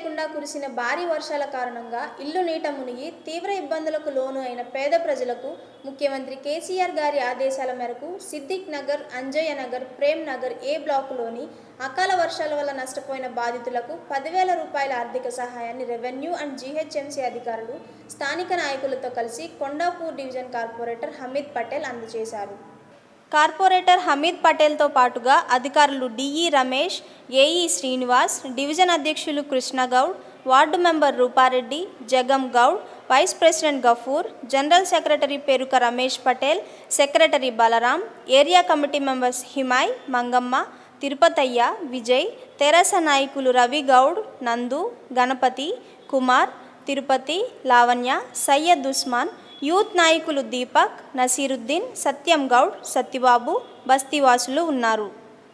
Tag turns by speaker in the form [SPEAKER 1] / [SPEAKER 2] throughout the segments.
[SPEAKER 1] లేకుండా కురిసిన భారీ వర్షాల కారణంగా ఇల్లు నీట మునిగి తీవ్ర ఇబ్బందులకు లోను అయిన పేద ప్రజలకు ముఖ్యమంత్రి కేసీఆర్ గారి ఆదేశాల మేరకు సిద్దిక్ నగర్ అంజయ్య నగర్ ప్రేమ్ నగర్ ఏ బ్లాకులోని అకాల వర్షాల వల్ల నష్టపోయిన బాధితులకు పదివేల రూపాయల ఆర్థిక సహాయాన్ని రెవెన్యూ అండ్ జీహెచ్ఎంసీ అధికారులు స్థానిక నాయకులతో కలిసి కొండాపూర్ డివిజన్ కార్పొరేటర్ హమీద్ పటేల్ అందజేశారు కార్పొరేటర్ హమీద్ పటేల్తో పాటుగా అధికారులు DE Ramesh AE Srinivas division అధ్యక్షులు Krishnagoud ward member Rupareddy Jagam Goud vice president Gafoor general secretary Peruka Ramesh Patel secretary Balaram area committee members Himay Mangamma Tirupathaiah Vijay Terasa నాయకులు రవి గౌడ్ నందు గణపతి కుమార్ తిరుపతి లావణ్య సయ్యద్ ఉస్మాన్ యూత్ నాయకులు దీపక్ నసీరుద్దీన్ సత్యం గౌడ్ సత్యబాబు బస్తీవాసులు ఉన్నారు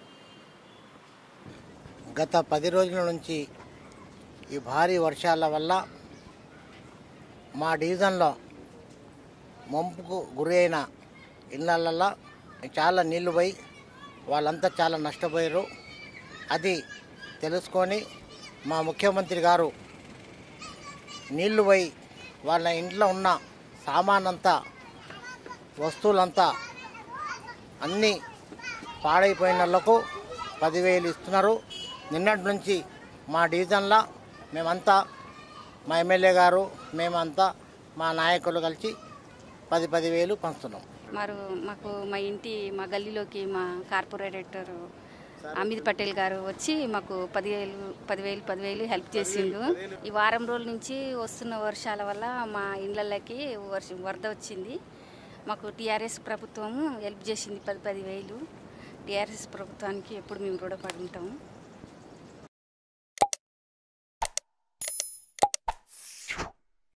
[SPEAKER 2] గత పది రోజుల నుంచి ఈ భారీ వర్షాల వల్ల మా డివిజన్లో ముంపుకు గురి అయిన ఇళ్ళల్లో చాలా నీళ్లు పోయి వాళ్ళంతా చాలా నష్టపోయారు అది తెలుసుకొని మా ముఖ్యమంత్రి గారు నీళ్లు పోయి వాళ్ళ ఇంట్లో ఉన్న సామానంతా వస్తువులంతా అన్నీ పాడైపోయిన వాళ్ళకు పదివేలు ఇస్తున్నారు నిన్నటి నుంచి మా డివిజన్లో మేమంతా మా ఎమ్మెల్యే గారు మేమంతా మా నాయకులు కలిసి పది పదివేలు పంచుతున్నాం
[SPEAKER 3] మరి మాకు మా ఇంటి మా గల్లీలోకి మా కార్పొరేటర్ అమిత్ పటేల్ గారు వచ్చి మాకు పదివేలు పదివేలు పదివేలు హెల్ప్ చేసిండు ఈ వారం రోజుల నుంచి వస్తున్న వర్షాల వల్ల మా ఇళ్ళకి వర్షం వరద వచ్చింది మాకు టీఆర్ఎస్ ప్రభుత్వము హెల్ప్ చేసింది పది పదివేలు టీఆర్ఎస్ ప్రభుత్వానికి ఎప్పుడు మేము రుణపడి ఉంటాము